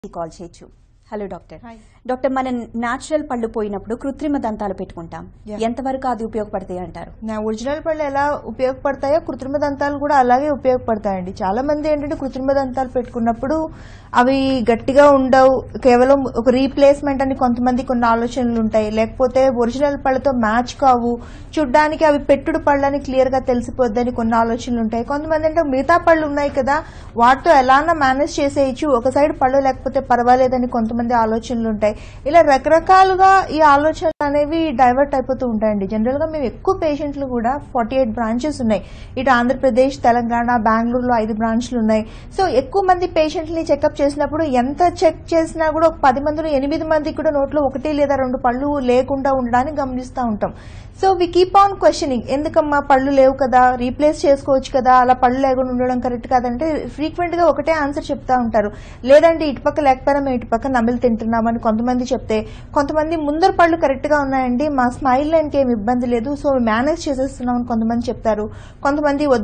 Call చేయొచ్చు hello doctor Hi. Doctor మనం natural పళ్ళు పోయినప్పుడు కృత్రిమ దంతాలు పెట్టుకుంటాం Yeah. ఎంతవరకు అది ఉపయోగపడతాయి అంటారు నా ఒరిజినల్ పళ్ళు ఎలా ఉపయోగపడతాయో కృత్రిమ దంతాలు కూడా అలాగే ఉపయోగపడతాయండి చాలా మంది ఏంటంటే కృత్రిమ దంతాలు పెట్టుకున్నప్పుడు అవి గట్టిగా ఉండవు కేవలం ఒక రీప్లేస్మెంట్ అని కొంతమంది కొన్ని ఆలోచనలు ఉంటాయి లేకపోతే ఒరిజినల్ పళ్ళతో మ్యాచ్ కావు చూడ్డానికి అవి పెట్టుడు పళ్ళని క్లియర్ గా తెలిసిపోద్దని కొన్ని ఆలోచనలు ఉంటాయి కొంతమంది అంటే మిగతా పళ్ళు ఉన్నాయి కదా వాటితో ఎలానా మేనేజ్ చేసేయచ్చు ఒక సైడ్ పళ్ళు లేకపోతే పర్వాలేదని కొంతమంది ఆలోచనలు ఉంటాయి ఇలా రకరకాలుగా ఈ ఆలోచనలు అనేవి డైవర్ట్ అయిపోతూ ఉంటాయండి జనరల్ గా మేము ఎక్కువ పేషెంట్లు కూడా ఫార్టీ ఎయిట్ బ్రాంచెస్ ఉన్నాయి ఇటు ఆంధ్రప్రదేశ్ తెలంగాణ బెంగళూరులో ఐదు బ్రాంచ్లు ఉన్నాయి సో ఎక్కువ మంది పేషెంట్ని చెకప్ చేసినప్పుడు ఎంత చెక్ చేసినా కూడా ఒక పది మందిలో ఎనిమిది మందికి కూడా నోట్లో ఒకటి లేదా రెండు పళ్ళు లేకుండా ఉండడాన్ని గమనిస్తూ ఉంటాం so we keep on questioning ఎందుకమ్మా పళ్ళు లేవు కదా రీప్లేస్ చేసుకోవచ్చు కదా అలా పళ్ళు లేకుండా ఉండడం కరెక్ట్ కాదంటే ఫ్రీక్వెంట్ గా ఒకటే ఆన్సర్ చెప్తా ఉంటారు లేదంటే ఇటుపక్క లేకపోయినా మేము ఇటుపక్క నమిలి తింటున్నామని కొంతమంది చెప్తే కొంతమంది ముందర పళ్ళు కరెక్ట్ గా ఉన్నాయండి మా స్మైల్ లైన్కి ఏమి ఇబ్బంది లేదు సో మేనేజ్ చేసేస్తున్నామని కొంతమంది చెప్తారు కొంతమంది వద్ద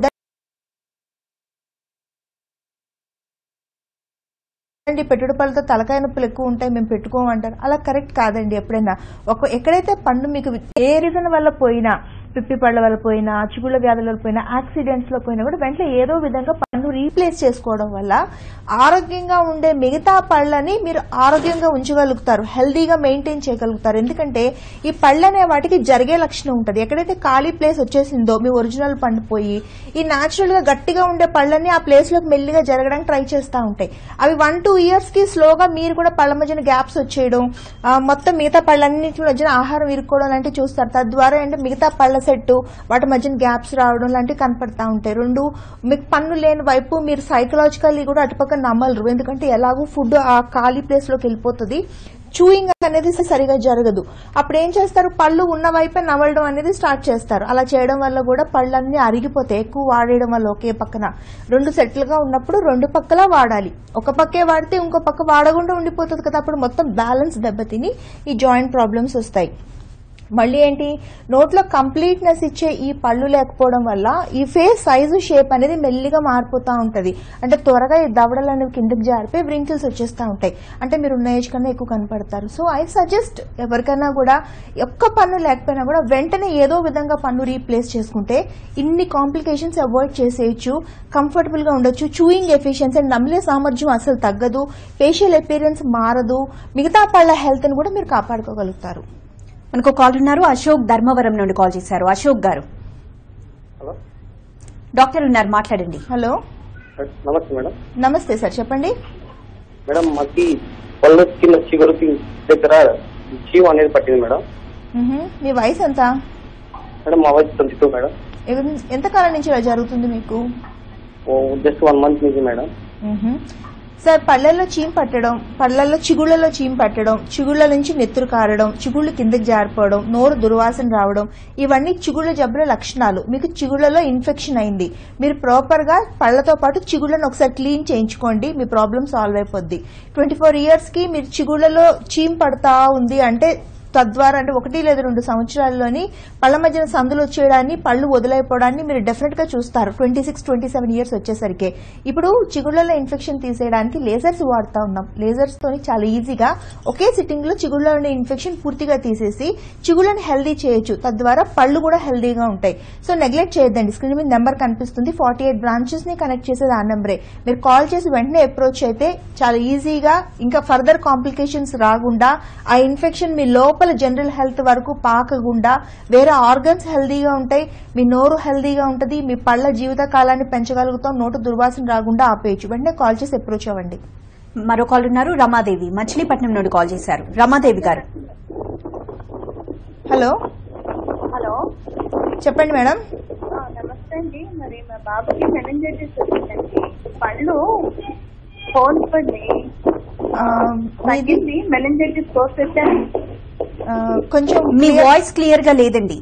అండి పెట్టుడు పళ్ళతో తలకాయ నొప్పులు ఎక్కువ ఉంటాయి మేము పెట్టుకోమంటారు అలా కరెక్ట్ కాదండి ఎప్పుడైనా ఒక ఎక్కడైతే పండు మీకు ఏ రీజన్ వల్ల పోయినా పిప్పి పళ్ళ వల్ల పోయినా చిగుళ్ళ వ్యాధుల వల్ల పోయినా యాక్సిడెంట్స్ లో పోయినా కూడా వెంటనే ఏదో విధంగా పన్ను రీప్లేస్ చేసుకోవడం వల్ల ఆరోగ్యంగా ఉండే మిగతా పళ్ళని మీరు ఆరోగ్యంగా ఉంచగలుగుతారు హెల్దీగా మెయింటైన్ చేయగలుగుతారు ఎందుకంటే ఈ పళ్ళు అనే వాటికి జరిగే లక్షణం ఉంటుంది ఎక్కడైతే ఖాళీ ప్లేస్ వచ్చేసిందో మీ ఒరిజినల్ పండు పోయి ఈ న్యాచురల్ గా గట్టిగా ఉండే పళ్ళని ఆ ప్లేస్ లోకి మెల్లిగా జరగడానికి ట్రై చేస్తూ ఉంటాయి అవి వన్ టూ ఇయర్స్ కి స్లోగా మీరు కూడా పళ్ళ మధ్యన గ్యాప్స్ వచ్చేయడం ఆ, మొత్తం మిగతా పళ్ళన్నింటి మధ్యన ఆహారం ఇరుక్కోవడం లాంటివి చూస్తారు తద్వారా ఏంటంటే మిగతా పళ్ళ సెట్ వాటి మధ్యన గ్యాప్స్ రావడం లాంటివి కనపడతా ఉంటాయి రెండు మీకు పన్ను లేని వైపు మీరు సైకలాజికల్లీ కూడా అటుపక్క నమ్మలరు ఎందుకంటే ఎలాగో ఫుడ్ ఆ ఖాళీ ప్లేస్ లోకి వెళ్ళిపోతుంది చూయింగ్ అనేది సరిగా జరగదు అప్పుడు ఏం చేస్తారు పళ్ళు ఉన్న వైపే నవలడం అనేది స్టార్ట్ చేస్తారు అలా చేయడం వల్ల కూడా పళ్ళన్నీ అరిగిపోతాయి ఎక్కువ వాడేయడం వల్ల ఒకే పక్కన రెండు సెట్లుగా ఉన్నప్పుడు రెండు పక్కలా వాడాలి ఒక పక్కే వాడితే ఇంకో పక్క వాడకుండా ఉండిపోతుంది కదా అప్పుడు మొత్తం బ్యాలెన్స్ దెబ్బతిని ఈ జాయింట్ ప్రాబ్లమ్స్ వస్తాయి మళ్ళీ ఏంటి నోట్లో కంప్లీట్నెస్ ఇచ్చే ఈ పళ్ళు లేకపోవడం వల్ల ఈ ఫేస్ సైజు షేప్ అనేది మెల్లిగా మారిపోతూ ఉంటది అంటే త్వరగా ఈ దవడలు అనేవి కిందకి జారిపోయి వ్రింకిల్స్ వచ్చేస్తూ ఉంటాయి అంటే మీరు ఉన్న ఏజ్ కన్నా ఎక్కువ కనపడతారు సో ఐ సజెస్ట్ ఎవరికైనా కూడా ఒక్క పన్ను లేకపోయినా కూడా వెంటనే ఏదో విధంగా పన్ను రీప్లేస్ చేసుకుంటే ఇన్ని కాంప్లికేషన్స్ అవాయిడ్ చేసేయచ్చు కంఫర్టబుల్ గా ఉండొచ్చు చూయింగ్ ఎఫిషియన్సీ అండ్ నమిలే సామర్థ్యం అసలు తగ్గదు ఫేషియల్ అపీరెన్స్ మారదు మిగతా పళ్ళ హెల్త్ ని కూడా మీరు కాపాడుకోగలుగుతారు మనకు కాల్ ఉన్నారు అశోక్ ధర్మవరం నుండి కాల్ చేశారు అశోక్ గారు హలో డాక్టర్ ఉన్నారు మాట్లాడండి హలో నమస్తే మేడం నమస్తే సార్ చెప్పండి మేడం మాకి పళ్ళు కింద చిగురుకి దగ్గర చీమ అనేది పట్టింది మేడం మ్హూ. మీ వయసు ఎంత మేడం మా వయసు ట్వంటీ టూ మేడం ఎన్- ఎంతకాలం నుంచి ఇలా జరుగుతుంది మీకు జస్ట్ వన్ మంత్ నుంచి మేడం మ్హూ. సార్ పళ్ళల్లో చీమ్ పట్టడం పళ్ళల్లో చిగుళ్ళలో చీమ్ పట్టడం చిగుళ్ళ నుంచి నెత్తురు కారడం చిగుళ్ళు కిందకి జారిపోవడం నోరు దుర్వాసన రావడం ఇవన్నీ చిగుళ్ళ జబ్బుల లక్షణాలు మీకు చిగుళ్ళలో ఇన్ఫెక్షన్ అయింది మీరు ప్రాపర్ గా పళ్ళతో పాటు చిగుళ్ళను ఒకసారి క్లీన్ చేయించుకోండి మీ ప్రాబ్లం సాల్వ్ అయిపోద్ది ట్వంటీ ఫోర్ ఇయర్స్ కి మీరు చిగుళ్ళలో చీమ్ పడతా ఉంది అంటే తద్వారా అంటే ఒకటి లేదా రెండు సంవత్సరాల్లోని పళ్ళ మధ్యన సందులు వచ్చేయడాన్ని పళ్ళు వదిలైపోవడాన్ని మీరు డెఫినెట్ గా చూస్తారు twenty six twenty seven years వచ్చేసరికి ఇప్పుడు చిగుళ్ళలో ఇన్ఫెక్షన్ తీసేయడానికి లేజర్స్ వాడుతా ఉన్నాం లేజర్స్ తోని చాలా ఈజీగా ఒకే సిట్టింగ్ లో చిగుళ్ళలో ఉండే ఇన్ఫెక్షన్ పూర్తిగా తీసేసి చిగుళ్ళని హెల్దీ చేయొచ్చు తద్వారా పళ్ళు కూడా హెల్దీగా ఉంటాయి సో నెగ్లెక్ట్ చేయొద్దండి స్క్రీన్ మీద నెంబర్ కనిపిస్తుంది ఫార్టీ ఎయిట్ బ్రాంచెస్ ని కనెక్ట్ చేసేది ఆ నెంబరే మీరు కాల్ చేసి వెంటనే అప్రోచ్ అయితే చాలా ఈజీగా ఇంకా ఫర్దర్ కాంప్లికేషన్స్ రాకుండా ఆ ఇన్ఫెక్షన్ మీ లోపల జనరల్ హెల్త్ వరకు పాకకుండా వేరే ఆర్గన్స్ హెల్దీగా ఉంటాయి మీ నోరు హెల్దీగా ఉంటుంది మీ పళ్ళ జీవిత కాలాన్ని పెంచగలుగుతాం నోటు దుర్వాసన రాకుండా ఆపేయచ్చు వెంటనే కాల్ చేసి అప్రోచ్ అవ్వండి మరో కాల్ ఉన్నారు రమాదేవి మచిలీపట్నం నుండి కాల్ చేశారు రమాదేవి గారు హలో హలో చెప్పండి మేడం ఆ, నమస్తే అండి మరి మా బాబుకి మెనింజైటిస్ వచ్చిందండి పళ్ళు హోల్స్ పడి ఆ, మీది తగ్గింది మెనింజైటిస్ కోర్స్ పెట్టాను ఆ, కొంచెం మీ clear- వాయిస్ క్లియర్ గా లేదండి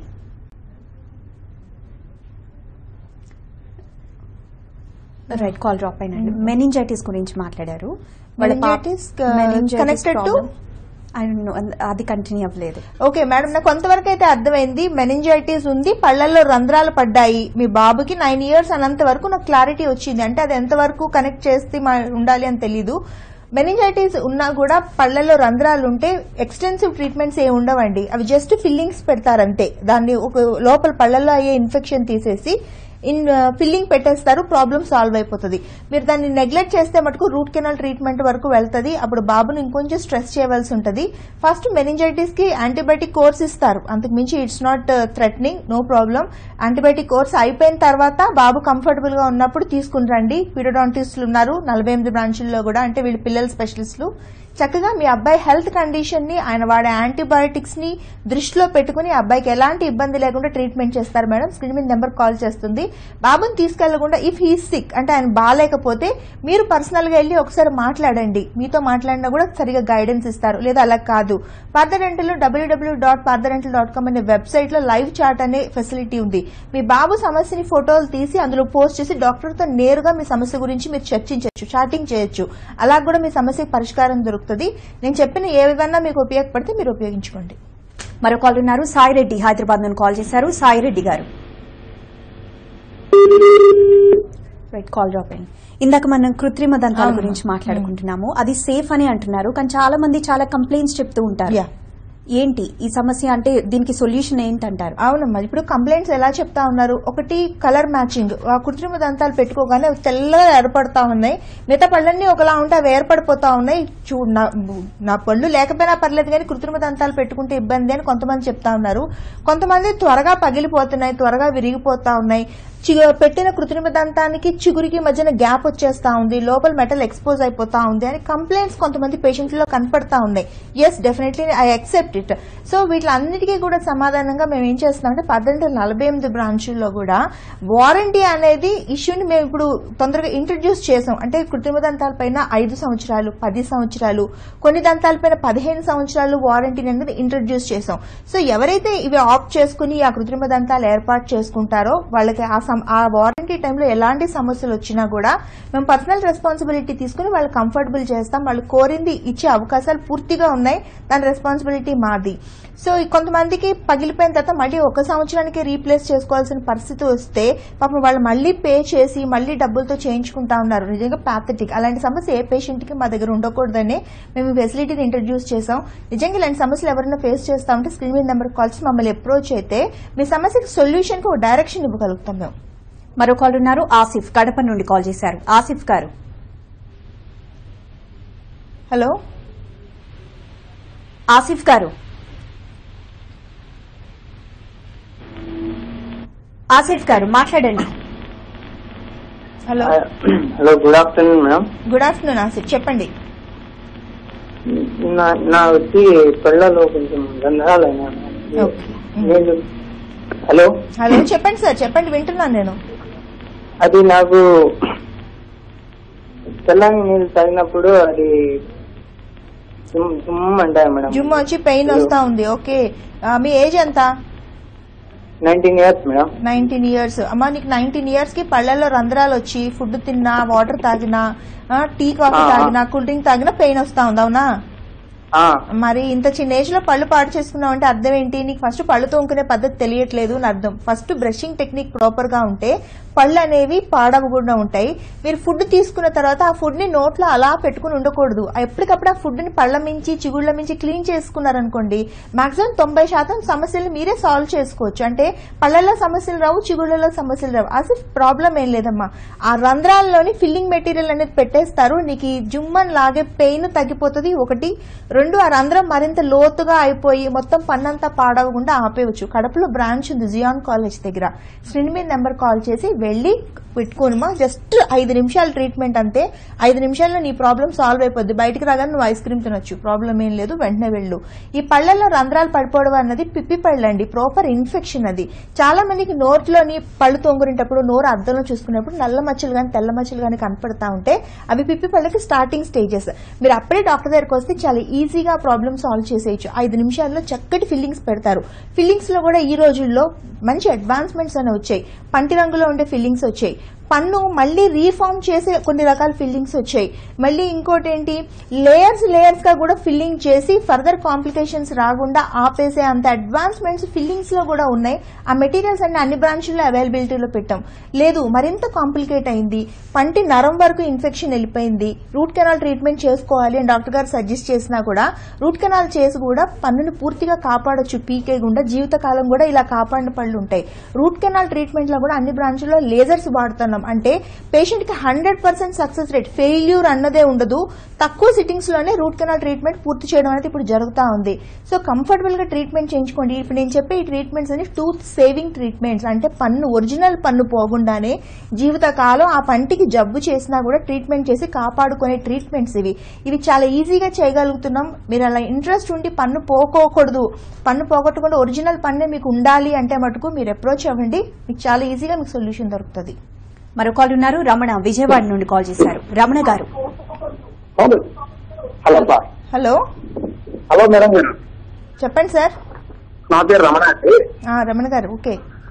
రైట్ కాల్ డ్రాప్ అయినండి మెనింజైటిస్ గురించి మాట్లాడారు వాళ్ళ పాప- Meningitis, uh, meningitis connected to? problem. I don't know, అది కంటిన్యూ అవ్వలేదు ఓకే మేడం నాకు కొంతవరకు అయితే అర్థమైంది మెనింజైటిస్ ఉంది పళ్ళల్లో రంధ్రాలు పడ్డాయి మీ బాబుకి నైన్ ఇయర్స్ అనంత వరకు నాకు క్లారిటీ వచ్చింది అంటే అది ఎంతవరకు కనెక్ట్ చేస్తే మా- ఉండాలి అని తెలీదు మెనింజైటిస్ ఉన్నా కూడా పళ్ళల్లో రంధ్రాలు ఉంటే ఎక్స్టెన్సివ్ ట్రీట్మెంట్స్ ఏ ఉండవండి అవి జస్ట్ ఫిల్లింగ్స్ పెడతారంతే దాన్ని ఒక లోపల పళ్ళల్లో అయ్యే ఇన్ఫెక్షన్ తీసేసి ఇన్ ఫిల్లింగ్ పెట్టేస్తారు ప్రాబ్లం సాల్వ్ అయిపోతుంది మీరు దాన్ని నెగ్లెక్ట్ చేస్తే మటుకు రూట్ కెనాల్ ట్రీట్మెంట్ వరకు వెళ్తుంది అప్పుడు బాబుని ఇంకొంచెం స్ట్రెస్ చేయవలసి ఉంటుంది ఫస్ట్ మెనింజైటిస్ కి యాంటీబయాటిక్ కోర్స్ ఇస్తారు అంతకు మించి it's not threatening no problem antibiotic course అయిపోయిన తర్వాత బాబు కంఫర్టబుల్ గా ఉన్నప్పుడు తీసుకుని రండి పీడోడాంటిస్టులు ఉన్నారు నలభై ఎనిమిది బ్రాంచుల్లో కూడా అంటే వీళ్ళు పిల్లల స్పెషలిస్టులు చక్కగా మీ అబ్బాయి హెల్త్ కండిషన్ ని ఆయన వాడే యాంటీబయాటిక్స్ ని దృష్టిలో పెట్టుకుని అబ్బాయికి ఎలాంటి ఇబ్బంది లేకుండా ట్రీట్మెంట్ చేస్తారు మేడం స్క్రీన్ మీద నెంబర్ కాల్ చేస్తుంది బాబుని తీసుకెళ్లకుండా ఇఫ్ హీ సిక్ అంటే ఆయన బాగాలేకపోతే మీరు పర్సనల్ గా వెళ్ళి ఒకసారి మాట్లాడండి మీతో మాట్లాడినా కూడా సరిగా గైడెన్స్ ఇస్తారు లేదా అలా కాదు Partha Dental WWW dot Partha Dental dot com అనే వెబ్సైట్ లో లైవ్ చాట్ అనే ఫెసిలిటీ ఉంది మీ బాబు సమస్యని ఫోటోలు తీసి అందులో పోస్ట్ చేసి డాక్టర్ తో నేరుగా మీ సమస్య గురించి మీరు చర్చించవచ్చు చాటింగ్ చేయొచ్చు అలా కూడా మీ సమస్యకి పరిష్కారం దొరుకుతుంది నేను చెప్పిన ఏవైనా మీకు ఉపయోగపడితే మీరు ఉపయోగించుకోండి మరో కాల్ ఉన్నారు సాయిరెడ్డి హైదరాబాద్ నుండి కాల్ చేశారు సాయిరెడ్డి గారు రైట్ కాల్ డ్రాప్ అయింది ఇందాక మనం కృత్రిమ దంతాల అవును. గురించి మాట్లాడుకుంటున్నాము అది సేఫ్ అని అంటున్నారు కానీ చాలా మంది చాలా కంప్లైంట్స్ చెప్తూ ఉంటారు Yeah. ఏంటి ఈ సమస్య అంటే దీనికి సొల్యూషన్ ఏంటంటారు అవునమ్మా ఇప్పుడు కంప్లైంట్స్ ఎలా చెప్తా ఉన్నారు ఒకటి కలర్ మ్యాచింగ్ ఆ కృత్రిమ దంతాలు పెట్టుకోగానే అవి తెల్లగా ఏర్పడతా ఉన్నాయి మిగతా పళ్ళన్నీ ఒకలా ఉంటే అవి ఏర్పడిపోతా ఉన్నాయి చూ నా- నా పళ్ళు లేకపోయినా పర్లేదు కానీ కృత్రిమ దంతాలు పెట్టుకుంటే ఇబ్బంది అని కొంతమంది చెప్తా ఉన్నారు కొంతమంది త్వరగా పగిలిపోతున్నాయి త్వరగా విరిగిపోతా ఉన్నాయి చి- పెట్టిన కృత్రిమ దంతానికి చిగురికి మధ్యన గ్యాప్ వచ్చేస్తా ఉంది లోపల మెటల్ ఎక్స్పోజ్ అయిపోతా ఉంది అని కంప్లైంట్స్ కొంతమంది పేషెంట్స్ లో కనపడతా ఉన్నాయి yes definitely I accept it so వీటిలన్నిటికీ కూడా సమాధానంగా మేము ఏం చేస్తున్నామంటే పద్దెనిమిది నలభై ఎనిమిది బ్రాంచుల్లో కూడా వారంటీ అనేది ఇష్యూని మేము ఇప్పుడు తొందరగా ఇంట్రడ్యూస్ చేసాం అంటే కృత్రిమ దంతాల పైన ఐదు సంవత్సరాలు పది సంవత్సరాలు కొన్ని దంతాల పైన పదిహేను సంవత్సరాలు వారంటీ అనేది ఇంట్రడ్యూస్ చేసాం సో ఎవరైతే ఇవి ఆప్ట్ చేసుకుని ఆ కృత్రిమ దంతాలు ఏర్పాటు చేసుకుంటారో వాళ్ళకి ఆ సం- ఆ వారంటీ టైంలో ఎలాంటి సమస్యలు వచ్చినా కూడా మేము పర్సనల్ రెస్పాన్సిబిలిటీ తీసుకుని వాళ్ళు కంఫర్టబుల్ చేస్తాం వాళ్ళు కోరింది ఇచ్చే అవకాశాలు పూర్తిగా ఉన్నాయి దాని రెస్పాన్సిబిలిటీ మాది సో ఈ కొంతమందికి పగిలిపోయిన తర్వాత మళ్ళీ ఒక సంవత్సరానికి రీప్లేస్ చేసుకోవాల్సిన పరిస్థితి వస్తే పాపం వాళ్ళు మళ్ళీ పే చేసి మళ్ళీ డబ్బులతో చేయించుకుంటా ఉన్నారు నిజంగా ప్యాథటిక్ అలాంటి సమస్య ఏ పేషెంట్ కి మా దగ్గర ఉండకూడదని మేము ఈ ఫెసిలిటీని ఇంట్రడ్యూస్ చేసాం నిజంగా ఇలాంటి సమస్యలు ఎవరైనా ఫేస్ చేస్తా ఉంటే స్క్రీన్ మీద నెంబర్ కాల్స్ మమ్మల్ని అప్రోచ్ అయితే మీ సమస్యకి సొల్యూషన్ కి ఒక డైరెక్షన్ ఇవ్వగలుగుతాం మేము మరో కాల్ ఉన్నారు ఆసిఫ్ కడప నుండి కాల్ చేశారు ఆసిఫ్ గారు హలో ఆసిఫ్ గారు ఆసిఫ్ గారు మాట్లాడండి hello hello good afternoon madam good afternoon Asif చెప్పండి నా నా వచ్చి పళ్ళలో కొంచెం రంధ్రాలు అయినా ఓకే నేను హలో హలో చెప్పండి సార్ చెప్పండి వింటున్నాను నేను అది నాకు తెల్లని నీళ్ళు తాగినప్పుడు అది జుమ్ జుమ్ అంటాయి మేడం జుమ్ వచ్చి పెయిన్ వస్తా ఉంది ఓకే ఆ, మీ ఏజ్ ఎంత nineteen years madam nineteen years అమ్మా నీకు నైన్టీన్ ఇయర్స్ కి పళ్ళల్లో రంధ్రాలు వచ్చి ఫుడ్ తిన్నా వాటర్ తాగినా ఆ, టీ కాఫీ ఆ, ఆ. తాగినా కూల్ డ్రింక్ తాగినా పెయిన్ వస్తా ఉంది అవునా ఆ, మరి ఇంత చిన్న ఏజ్ లో పళ్ళు పాడు చేసుకున్నావు అంటే అర్థం ఏంటి నీకు ఫస్ట్ పళ్ళు తోముకునే పద్ధతి తెలియట్లేదు అని అర్థం ఫస్ట్ బ్రషింగ్ టెక్నిక్ ప్రాపర్ గా ఉంటే పళ్ళు అనేవి పాడవకుండా ఉంటాయి మీరు ఫుడ్ తీసుకున్న తర్వాత ఆ ఫుడ్ ని నోట్లో అలా పెట్టుకుని ఉండకూడదు ఎప్పటికప్పుడు ఆ ఫుడ్ ని పళ్ళ మించి చిగుళ్ళ మించి క్లీన్ చేసుకున్నారనుకోండి మాక్సిమం తొంభై శాతం సమస్యలు మీరే సాల్వ్ చేసుకోవచ్చు అంటే పళ్ళల్లో సమస్యలు రావు చిగుళ్ళలో సమస్యలు రావు అసలు ప్రాబ్లం ఏం లేదమ్మా ఆ రంధ్రాల్లోని ఫిల్లింగ్ మెటీరియల్ అనేది పెట్టేస్తారు నీకు ఈ జుమ్మన్ లాగే పెయిన్ తగ్గిపోతుంది ఒకటి రెండు ఆ రంధ్రం మరింత లోతుగా అయిపోయి మొత్తం పన్నంతా పాడవకుండా ఆపేయచ్చు కడపలో బ్రాంచ్ ఉంది జియాన్ కాలేజ్ దగ్గర స్క్రీన్ మీద నెంబర్ కాల్ చేసి వెళ్ళి పెట్టుకోనుమా జస్ట్ ఐదు నిమిషాల ట్రీట్మెంట్ అంతే ఐదు నిమిషాల్లో నీ ప్రాబ్లం సాల్వ్ అయిపోద్ది బయటికి రాగానే నువ్వు ఐస్ క్రీమ్ తినొచ్చు ప్రాబ్లం ఏం లేదు వెంటనే వెళ్ళు ఈ పళ్ళల్లో రంధ్రాలు పడిపోవడం అన్నది పిప్పి పళ్ళు అండి ప్రాపర్ ఇన్ఫెక్షన్ అది చాలా మందికి నోట్లోని పళ్ళు తొంగునేటప్పుడు నోరు అద్దంలో చూసుకునేప్పుడు నల్ల మచ్చలు కానీ తెల్ల మచ్చలు కానీ కనపడతా ఉంటే అవి పిప్పి పళ్ళకి స్టార్టింగ్ స్టేజెస్ మీరు అప్పుడే డాక్టర్ దగ్గరికి వస్తే చాలా ఈజీగా ప్రాబ్లమ్ సాల్వ్ చేసేయచ్చు ఐదు నిమిషాల్లో చక్కటి ఫిల్లింగ్స్ పెడతారు ఫిల్లింగ్స్ లో కూడా ఈ రోజుల్లో మంచి అడ్వాన్స్మెంట్స్ అని వచ్చాయి పంటి రంగులో ఉండే ఫిల్లింగ్స్ వచ్చాయి పన్ను మళ్ళీ రీఫార్మ్ చేసే కొన్ని రకాల ఫిల్లింగ్స్ వచ్చాయి మళ్ళీ ఇంకోటి ఏంటి లేయర్స్ లేయర్స్ గా కూడా ఫిల్లింగ్ చేసి ఫర్దర్ కాంప్లికేషన్స్ రాకుండా ఆపేసే అంత అడ్వాన్స్మెంట్స్ ఫిల్లింగ్స్ లో కూడా ఉన్నాయి ఆ మెటీరియల్స్ అన్ని అన్ని బ్రాంచ్ల్లో అవైలబిలిటీలో పెట్టాం లేదు మరింత కాంప్లికేట్ అయింది పంటి నరం వరకు ఇన్ఫెక్షన్ వెళ్ళిపోయింది రూట్ కెనాల్ ట్రీట్మెంట్ చేసుకోవాలి అని డాక్టర్ గారు సజెస్ట్ చేసినా కూడా రూట్ కెనాల్ చేసి కూడా పన్నుని పూర్తిగా కాపాడొచ్చు పీకే గుండా జీవితకాలం కూడా ఇలా కాపాడిన పళ్ళు ఉంటాయి రూట్ కెనాల్ ట్రీట్మెంట్ లో కూడా అన్ని బ్రాంచ్ల్లో లేజర్స్ వాడుతున్నాం అంటే పేషెంట్ కి hundred percent success rate failure అన్నదే ఉండదు తక్కువ సిట్టింగ్స్ లోనే రూట్ కెనాల్ ట్రీట్మెంట్ పూర్తి చేయడం అనేది ఇప్పుడు జరుగుతా ఉంది సో కంఫర్టబుల్ గా ట్రీట్మెంట్ చేయించుకోండి ఇప్పుడు నేను చెప్పే ఈ ట్రీట్మెంట్స్ అన్ని టూత్ సేవింగ్ ట్రీట్మెంట్స్ అంటే పన్ను ఒరిజినల్ పన్ను పోకుండానే జీవితకాలం ఆ పంటికి జబ్బు చేసినా కూడా ట్రీట్మెంట్ చేసి కాపాడుకునే ట్రీట్మెంట్స్ ఇవి ఇవి చాలా ఈజీగా చేయగలుగుతున్నాం మీరు అలా ఇంట్రెస్ట్ ఉండి పన్ను పోకోకూడదు పన్ను పోగొట్టకుండా ఒరిజినల్ పన్నే మీకు ఉండాలి అంటే మటుకు మీరు అప్రోచ్ అవ్వండి మీకు చాలా ఈజీగా మీకు సొల్యూషన్ దొరుకుతుంది మరో కాల్ ఉన్నారు రమణ విజయవాడ నుండి కాల్ చేశారు రమణ గారు అవును hello sir hello hello madam గారు చెప్పండి సార్ నా పేరు రమణ అండి ఆ, రమణ గారు ఓకే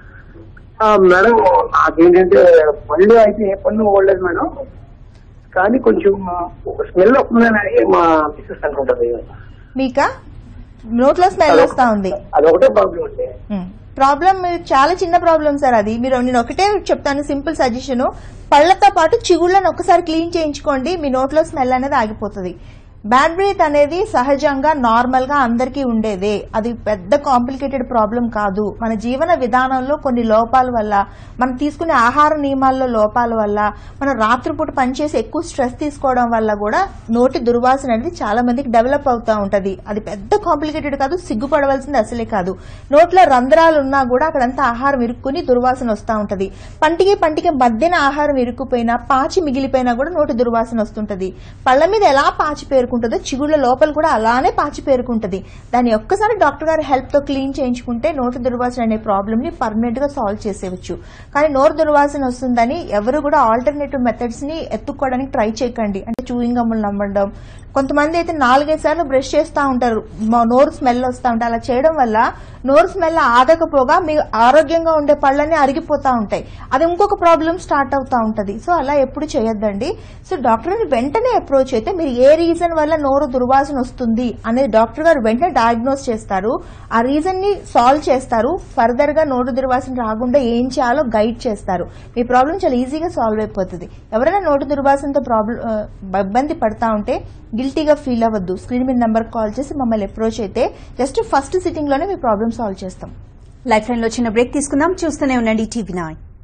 ఆ, మేడం నాకేంటంటే పళ్ళు అయితే ఏ పన్ను ఓడలేదు మేడం కానీ కొంచెం స్మెల్ వస్తుందని మా మిస్సెస్ అంటుంటది మీకా నోట్లో స్మెల్ వస్తా ఉంది అదొకటే ప్రాబ్లం అండి ప్రాబ్లం చాలా చిన్న ప్రాబ్లం సార్ అది మీరు నేను ఒకటే చెప్తాను సింపుల్ సజెషన్ పళ్ళతో పాటు చిగుళ్ళను ఒకసారి క్లీన్ చేయించుకోండి మీ నోట్లో స్మెల్ అనేది ఆగిపోతుంది బ్యాడ్ బ్రీత్ అనేది సహజంగా నార్మల్ గా అందరికీ ఉండేదే అది పెద్ద కాంప్లికేటెడ్ ప్రాబ్లం కాదు మన జీవన విధానంలో కొన్ని లోపాల వల్ల మనం తీసుకునే ఆహార నియమాల్లో లోపాల వల్ల మనం రాత్రిపూట పనిచేసి ఎక్కువ స్ట్రెస్ తీసుకోవడం వల్ల కూడా నోటి దుర్వాసన అనేది చాలా మందికి డెవలప్ అవుతా ఉంటది అది పెద్ద కాంప్లికేటెడ్ కాదు సిగ్గుపడవలసింది అసలే కాదు నోట్లో రంధ్రాలు ఉన్నా కూడా అక్కడంతా ఆహారం ఇరుక్కుని దుర్వాసన వస్తూ ఉంటది పంటికి పంటికి మధ్యన ఆహారం ఇరుక్కుపోయినా పాచి మిగిలిపోయినా కూడా నోటి దుర్వాసన వస్తుంటది పళ్ళ మీద ఎలా పాచి పేరుకుంటుందో చిగుళ్ళ లోపల కూడా అలానే పాచి పేరుకుంటది దాన్ని ఒక్కసారి డాక్టర్ గారి హెల్ప్ తో క్లీన్ చేయించుకుంటే నోటి దుర్వాసన అనే ప్రాబ్లమ్ ని పర్మనెంట్ గా సాల్వ్ చేసేవచ్చు కానీ నోరు దుర్వాసన వస్తుందని ఎవరు కూడా ఆల్టర్నేటివ్ మెథడ్స్ ని ఎత్తుక్కోవడానికి ట్రై చేయకండి అంటే చూయింగ్ గమ్ములు నమ్మడం కొంతమంది అయితే నాలుగైదు సార్లు బ్రష్ చేస్తూ ఉంటారు మా నోరు స్మెల్ వస్తూ ఉంటాయి అలా చేయడం వల్ల నోరు స్మెల్ ఆగకపోగా మీ ఆరోగ్యంగా ఉండే పళ్ళని అరిగిపోతా ఉంటాయి అది ఇంకొక ప్రాబ్లం స్టార్ట్ అవుతా ఉంటది సో అలా ఎప్పుడు చేయొద్దండి సో డాక్టర్ని వెంటనే అప్రోచ్ అయితే మీరు ఏ రీజన్ వల్ల నోరు దుర్వాసన వస్తుంది అనేది డాక్టర్ గారు వెంటనే డయాగ్నోస్ చేస్తారు ఆ రీజన్ ని సాల్వ్ చేస్తారు ఫర్దర్ గా నోరు దుర్వాసన రాకుండా ఏం చేయాలో గైడ్ చేస్తారు మీ ప్రాబ్లం చాలా ఈజీగా సాల్వ్ అయిపోతుంది ఎవరైనా నోటు దుర్వాసనతో ప్రాబ్లం ఇబ్బంది పడతా ఉంటే గిల్టీగా ఫీల్ అవ్వద్దు స్క్రీన్ మీద నెంబర్ కాల్ చేసి మమ్మల్ని అప్రోచ్ అయితే జస్ట్ ఫస్ట్ సిట్టింగ్ లోనే మీ ప్రాబ్లమ్ సాల్వ్ చేస్తాం లైఫ్ లైన్ లో చిన్న బ్రేక్ తీసుకుందాం చూస్తూనే ఉండండి టీవీ నైన్